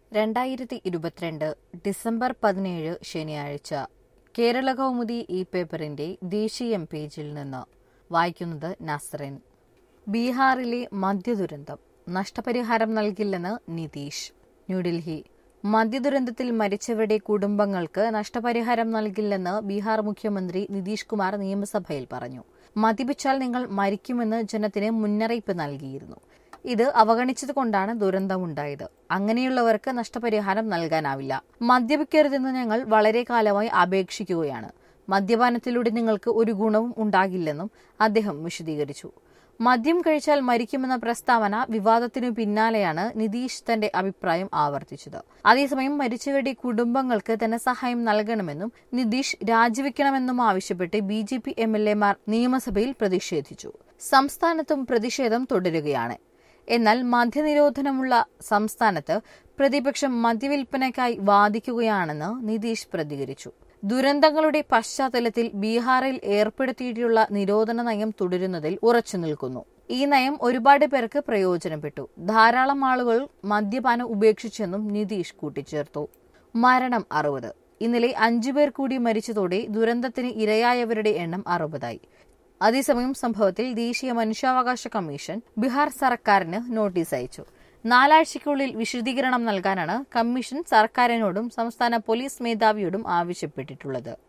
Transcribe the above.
രണ്ടായിരത്തി ഇരുപത്തിരണ്ട് ഡിസംബർ പതിനേഴ് ശനിയാഴ്ച കേരള കൗമുദി ഈ പേപ്പറിന്റെ ദേശീയം പേജിൽ നിന്ന് വായിക്കുന്നത് നസ്റിൻ ബീഹാറിലെ മദ്യദുരന്തം നഷ്ടപരിഹാരം നൽകില്ലെന്ന് നിതീഷ് ന്യൂഡൽഹി മദ്യദുരന്തത്തിൽ മരിച്ചവരുടെ കുടുംബങ്ങൾക്ക് നഷ്ടപരിഹാരം നൽകില്ലെന്ന് ബീഹാർ മുഖ്യമന്ത്രി നിതീഷ് കുമാർ നിയമസഭയിൽ പറഞ്ഞു മദ്യപിച്ചാൽ നിങ്ങൾ മരിക്കുമെന്ന് ജനത്തിന് മുന്നറിയിപ്പ് നൽകിയിരുന്നു ഇത് അവഗണിച്ചതുകൊണ്ടാണ് ദുരന്തമുണ്ടായത് അങ്ങനെയുള്ളവർക്ക് നഷ്ടപരിഹാരം നൽകാനാവില്ല മദ്യപിക്കരുതെന്ന് ഞങ്ങൾ വളരെ കാലമായി അപേക്ഷിക്കുകയാണ് മദ്യപാനത്തിലൂടെ നിങ്ങൾക്ക് ഒരു ഗുണവും ഉണ്ടാകില്ലെന്നും അദ്ദേഹം വിശദീകരിച്ചു മദ്യം കഴിച്ചാൽ മരിക്കുമെന്ന പ്രസ്താവന വിവാദത്തിനു പിന്നാലെയാണ് നിതീഷ് തന്റെ അഭിപ്രായം ആവർത്തിച്ചത് അതേസമയം മരിച്ചവരുടെ കുടുംബങ്ങൾക്ക് ധനസഹായം നൽകണമെന്നും നിതീഷ് രാജിവെക്കണമെന്നും ആവശ്യപ്പെട്ട് B J P M L എമാർ നിയമസഭയിൽ പ്രതിഷേധിച്ചു സംസ്ഥാനത്തും പ്രതിഷേധം തുടരുകയാണ് എന്നാൽ മദ്യനിരോധനമുള്ള സംസ്ഥാനത്ത് പ്രതിപക്ഷം മദ്യവിൽപ്പനയ്ക്കായി വാദിക്കുകയാണെന്ന് നിതീഷ് പ്രതികരിച്ചു ദുരന്തങ്ങളുടെ പശ്ചാത്തലത്തിൽ ബീഹാറിൽ ഏർപ്പെടുത്തിയിട്ടുള്ള നിരോധന നയം തുടരുന്നതിൽ ഉറച്ചു നിൽക്കുന്നു ഈ നയം ഒരുപാട് പേർക്ക് പ്രയോജനപ്പെട്ടു ധാരാളം ആളുകൾ മദ്യപാനം ഉപേക്ഷിച്ചെന്നും നിതീഷ് കൂട്ടിച്ചേർത്തു മരണം അറുപത് ഇന്നലെ അഞ്ചുപേർ കൂടി മരിച്ചതോടെ ദുരന്തത്തിന് ഇരയായവരുടെ എണ്ണം അറുപതായി അതേസമയം സംഭവത്തിൽ ദേശീയ മനുഷ്യാവകാശ കമ്മീഷൻ ബീഹാർ സർക്കാരിന് നോട്ടീസ് അയച്ചു നാലാഴ്ചയ്ക്കുള്ളിൽ വിശദീകരണം നൽകാനാണ് കമ്മീഷൻ സർക്കാരിനോടും സംസ്ഥാന പോലീസ് മേധാവിയോടും ആവശ്യപ്പെട്ടിട്ടുള്ളത്